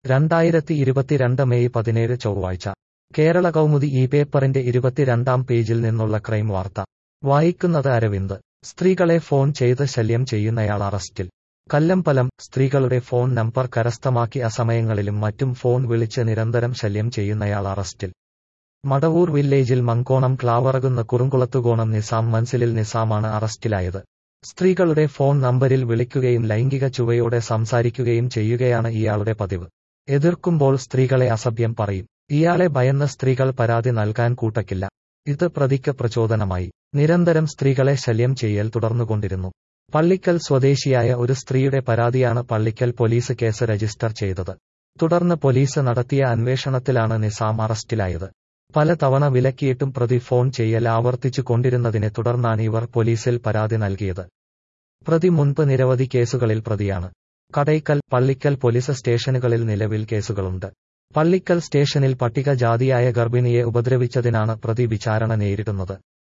രണ്ടായിരത്തി ഇരുപത്തിരണ്ട് മെയ് പതിനേഴ് ചൊവ്വാഴ്ച കേരള കൗമുദി ഈ പേപ്പറിന്റെ ഇരുപത്തിരണ്ടാം പേജിൽ നിന്നുള്ള ക്രൈം വാർത്ത വായിക്കുന്നത് അരവിന്ദ് സ്ത്രീകളെ ഫോൺ ചെയ്ത് ശല്യം ചെയ്യുന്നയാൾ അറസ്റ്റിൽ കല്ലമ്പലം സ്ത്രീകളുടെ ഫോൺ നമ്പർ കരസ്ഥമാക്കി അസമയങ്ങളിലും മറ്റും ഫോൺ വിളിച്ച് നിരന്തരം ശല്യം ചെയ്യുന്നയാൾ അറസ്റ്റിൽ മടവൂർ വില്ലേജിൽ മങ്കോണം ക്ലാവറകുന്ന കുറുങ്കുളത്തുകോണം നിസാം മൻസിലിൽ നിസാമാണ് അറസ്റ്റിലായത് സ്ത്രീകളുടെ ഫോൺ നമ്പരിൽ വിളിക്കുകയും ലൈംഗിക ചുവയോടെ സംസാരിക്കുകയും ചെയ്യുകയാണ് ഇയാളുടെ പതിവ് എതിർക്കുമ്പോൾ സ്ത്രീകളെ അസഭ്യം പറയും ഇയാളെ ഭയന്ന സ്ത്രീകൾ പരാതി നൽകാൻ കൂട്ടക്കില്ല ഇത് പ്രതിക്ക് പ്രചോദനമായി നിരന്തരം സ്ത്രീകളെ ശല്യം ചെയ്യൽ തുടർന്നുകൊണ്ടിരുന്നു പള്ളിക്കൽ സ്വദേശിയായ ഒരു സ്ത്രീയുടെ പരാതിയാണ് പള്ളിക്കൽ പോലീസ് കേസ് രജിസ്റ്റർ ചെയ്തത് തുടർന്ന് പോലീസ് നടത്തിയ അന്വേഷണത്തിലാണ് നിസാം അറസ്റ്റിലായത് പല തവണ വിലക്കിയിട്ടും പ്രതി ഫോൺ ചെയ്യൽ ആവർത്തിച്ചു കൊണ്ടിരുന്നതിനെ തുടർന്നാണ് ഇവർ പോലീസിൽ പരാതി നൽകിയത് പ്രതി മുൻപ് നിരവധി കേസുകളിൽ പ്രതിയാണ് കടയ്ക്കൽ പള്ളിക്കൽ പോലീസ് സ്റ്റേഷനുകളിൽ നിലവിൽ കേസുകളുണ്ട് പള്ളിക്കൽ സ്റ്റേഷനിൽ പട്ടികജാതിയായ ഗർഭിണിയെ ഉപദ്രവിച്ചതിനാണ് പ്രതി വിചാരണ നേരിടുന്നത്